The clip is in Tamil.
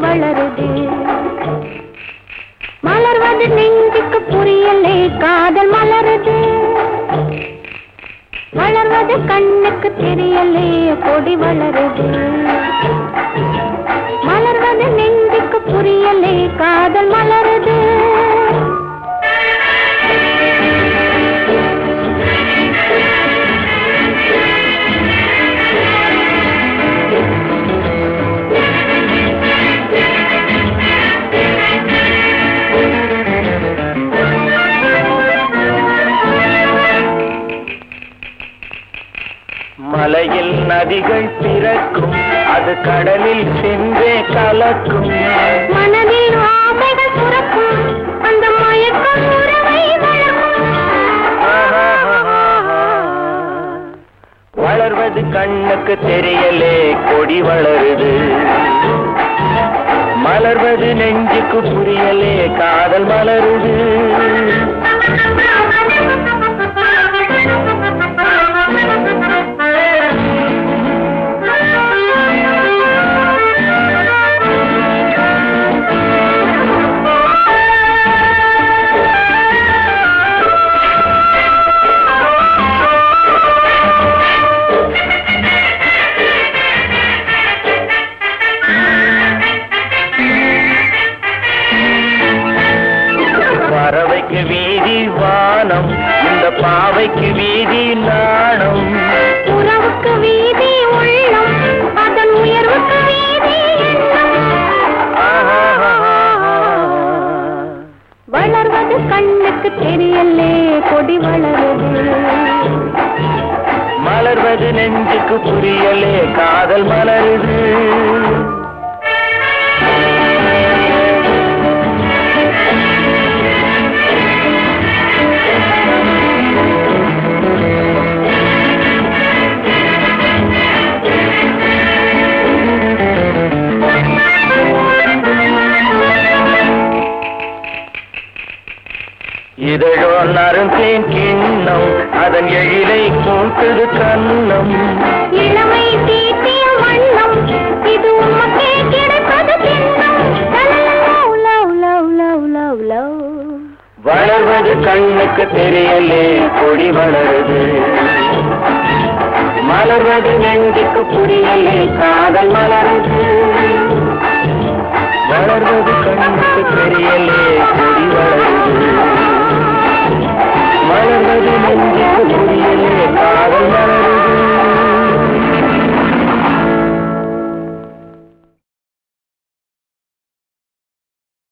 வளருது மலர்வது நெஞ்சுக்கு புரியலே காதல் மலருது வளர்வது கண்ணுக்கு தெரியலே கொடி வளருது மலர்வது நெஞ்சுக்கு புரியலே காதல் மலருது மலையில் நதிகள் பிறக்கும் அது கடலில் சென்றே கலக்கும் மனதில் ஆசைகள் சுரக்கும் அந்த மயக்கம் உறவை வளர்க்கும் வளர்வது கண்ணுக்கு தெரியலே கொடி வளருது மலர்வது நெஞ்சுக்கு புரியலே காதல் மலருது பறவைக்கு வீதி வானம் இந்த பாவைக்கு வீதி நாணம் உறவுக்கு வீதி உள்ளம் அதன் உயர்வுக்கு வீதி எண்ணம் வளர்வது கண்ணுக்கு தெரியலே கொடி வளருது மலர்வது நெஞ்சுக்கு புரியலே காதல் மலருது இதழோ நருந்தேன் கிண்ணம் அதன் எழிலை கூட்டுது கண்ணம் இளமை தீட்டிய வண்ணம் இது உமக்கே கிடைப்பது சின்னம் love love love love love love வளர்வது கண்ணுக்கு தெரியலே கொடி வளருது மலர்வது நெஞ்சுக்கு புரியலே காதல் மலருது வளர்வது கண்ணுக்கு தெரியலே கொடி வளருது